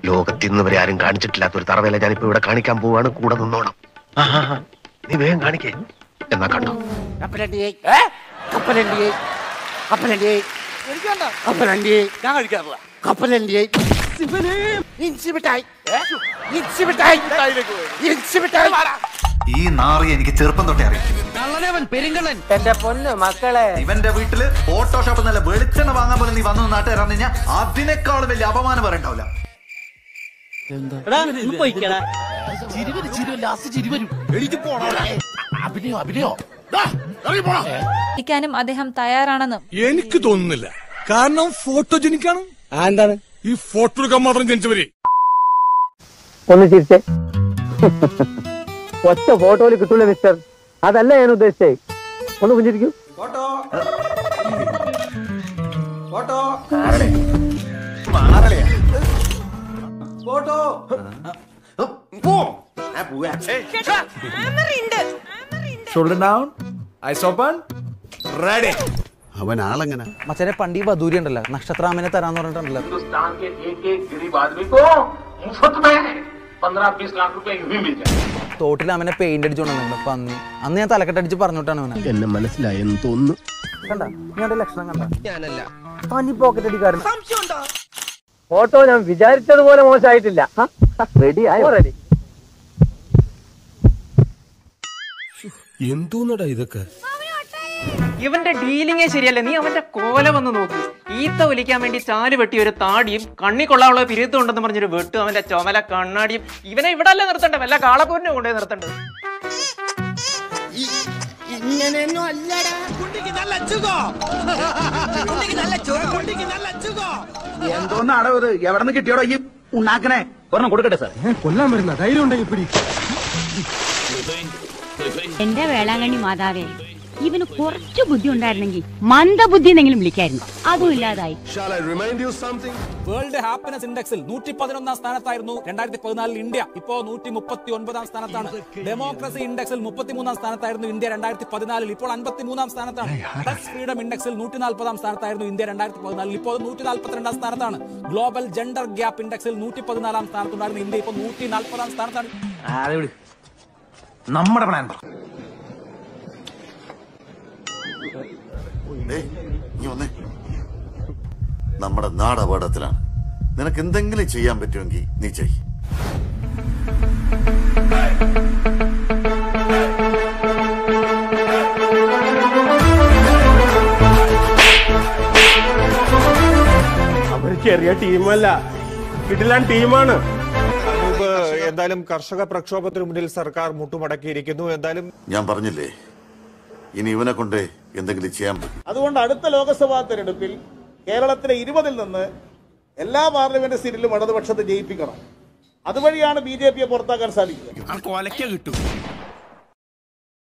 ലോകത്ത് ഇന്ന് വരെ ആരും കാണിച്ചിട്ടില്ലാത്ത ഒരു തറവേല ഞാനിപ്പോ ഇവിടെ കാണിക്കാൻ പോവാണ് കൂടെ നിന്നോണം ആഹാ, നീ വേഗം കാണിക്കേ എന്നാ കണ്ടോ കപ്പലണ്ടിയെ കപ്പലണ്ടിയെ കപ്പലണ്ടിയെ കപ്പലണ്ടിയെ ഞാൻ കഴിക്കാറില്ല കപ്പലണ്ടിയെ ഇഞ്ചി മിഠായി ഇഞ്ചി മിഠായി ഇഞ്ചി മിഠായി ഈ നാറി എനിക്ക് ചെറുപ്പം തൊട്ടേ അറിയാം എന്റെ പൊന്ന് മക്കളെ ഇവന്റെ വീട്ടില് ഫോട്ടോഷോപ്പ് നല്ല വെളിച്ചെണ്ണ വാങ്ങാൻ പോലും നീ വന്നു നാട്ടുകാർ പറഞ്ഞു കഴിഞ്ഞാൽ അതിനേക്കാൾ വലിയ അപമാനം പറയണ്ടാവില്ല ിക്കാനും അദ്ദേഹം തയ്യാറാണെന്നും എനിക്ക് തോന്നുന്നില്ല കാരണം ഫോട്ടോജനിക്കാണ് എന്താണ് ഈ ഫോട്ടോ എടുക്കാൻ മാത്രം ജനിച്ചവരെ ഒന്ന് ചിരിച്ചേ ഒറ്റ ഫോട്ടോയിൽ കിട്ടൂല മിസ്റ്റർ അതല്ല ഞാൻ ഉദ്ദേശിച്ചേ ഒന്ന് പുഞ്ചിരിക്കൂ shoulder down eyes open ready അവൻ ആളെങ്ങനെ മച്ചനെ പണ്ട് ഈ വധൂരി ഉണ്ടല്ലോ നക്ഷത്രാമനെ തരാന്ന് പറഞ്ഞിട്ടുണ്ടല്ലോ हिंदुस्तान के एक एक गरीब आदमी को मुफ्त में पंद्रह बीस लाख रुपए यूं ही मिल जाए തോട്ടിൽ അവനെ പെയിന്റ് അടിച്ചോണ്ടുണ്ട് പന്നി അന്ന് ഞാൻ തലക്കെട്ടടിച്ച് പറഞ്ഞിട്ടാണ് അവനെ എന്നെ മനസ്സിലായെന്ന് തോന്നുന്നു കണ്ട ഞാൻ ലക്ഷണം കണ്ട ഞാനല്ല പനി പോക്കറ്റ് അടിക്കാരൻ ഫോട്ടോ ഞാൻ വിചാരിച്ചതുപോലെ മോശമായിട്ടില്ല റെഡി ആയോ റെഡി എന്തോന്നടാ ഇതൊക്കെ ഇവന്റെ ഡീലിങ്ങേ ശരിയല്ല നീ അവന്റെ കോല വന്ന് നോക്ക് ഈത്ത ഒലിക്കാൻ വേണ്ടി ചാല് വെട്ടി ഒരു താടിയും കണ്ണി കൊള്ളാനുള്ള പിരുത്തും ഉണ്ടെന്ന് പറഞ്ഞൊരു വെട്ടും അവന്റെ ചുമല കണ്ണാടിയും ഇവനെ ഇവിടെ അല്ലേ നിർത്തണ്ട വല്ല കാളപ്പൂരിനെ കൊണ്ടുപോയി നിർത്തേണ്ടത് എന്തോന്നാടോ ഇത് എവിടെ നിന്ന് കിട്ടിയോടോ ഈ ഉണ്ടാക്കണേ ഒരെണ്ണം കൊടുക്കട്ടെ സാർ കൊല്ലാൻ വരുന്ന ധൈര്യം ഉണ്ടെങ്കിൽ പിടി എന്റെ വേളാങ്കണ്ണി മാതാവേ ഇവന് കുറച്ചു ബുദ്ധി ഉണ്ടായിരുന്നെങ്കിൽ മന്ദബുദ്ധി എന്നെങ്കിലും വിളിക്കായിരുന്നു അതും ഇല്ലാതായി വേൾഡ് ഹാപ്പിനെസ് ഇൻഡെക്സിൽ നൂറ്റി പതിനൊന്നാം സ്ഥാനത്തായിരുന്നു രണ്ടായിരത്തി പതിനാലിൽ ഇന്ത്യ ഇപ്പോ നൂറ്റി മുപ്പത്തി ഒൻപതാം സ്ഥാനത്താണ് ഡെമോക്രസി ഇൻഡെക്സിൽ മുപ്പത്തിമൂന്നാം സ്ഥാനത്തായിരുന്നു ഇന്ത്യ രണ്ടായിരത്തി പതിനാലിൽ ഇപ്പോൾ അൻപത്തിമൂന്നാം സ്ഥാനത്താണ് പ്രസ് ഫ്രീഡം ഇൻഡെക്സിൽ നൂറ്റി നാൽപ്പതാം സ്ഥാനത്തായിരുന്നു ഇന്ത്യ രണ്ടായിരത്തി പതിനാലിൽ ഇപ്പോൾ നൂറ്റി നാൽപ്പത്തിരണ്ടാം സ്ഥാനത്താണ് ഗ്ലോബൽ ജെൻഡർ ഗ്യാപ്പ് ഇൻഡെക്സിൽ നൂറ്റി പതിനാലാം സ്ഥാനത്തുണ്ടായിരുന്ന ഇന്ത്യ ഇപ്പോൾ നൂറ്റി നാൽപ്പതാം സ്ഥാനത്താണ് നമ്മുടെ പ്ലാൻ നീ വന്നേ നമ്മുടെ നാട് അപകടത്തിലാണ് നിനക്ക് എന്തെങ്കിലും ചെയ്യാൻ പറ്റുമെങ്കിൽ നീ ചെയ് അവർ ചെറിയ ടീമല്ല കിടിലാൻ ടീമാണ് എന്തായാലും കർഷക പ്രക്ഷോഭത്തിന് മുന്നിൽ സർക്കാർ മുട്ടുമടക്കിയിരിക്കുന്നു എന്തായാലും ഞാൻ പറഞ്ഞില്ലേ ഇനി ഇവനെ കൊണ്ട് എന്തെങ്കിലും ചെയ്യാൻ പറ്റും അതുകൊണ്ട് അടുത്ത ലോക്സഭാ തെരഞ്ഞെടുപ്പിൽ കേരളത്തിലെ ഇരുപതിൽ നിന്ന് എല്ലാ പാർലമെന്റ് സീറ്റിലും ഇടതുപക്ഷത്തെ ജയിപ്പിക്കണം അതുവഴിയാണ് ബി ജെ പിയെ പുറത്താക്കാൻ സാധിക്കുക കൊലയ്ക്ക കിട്ടും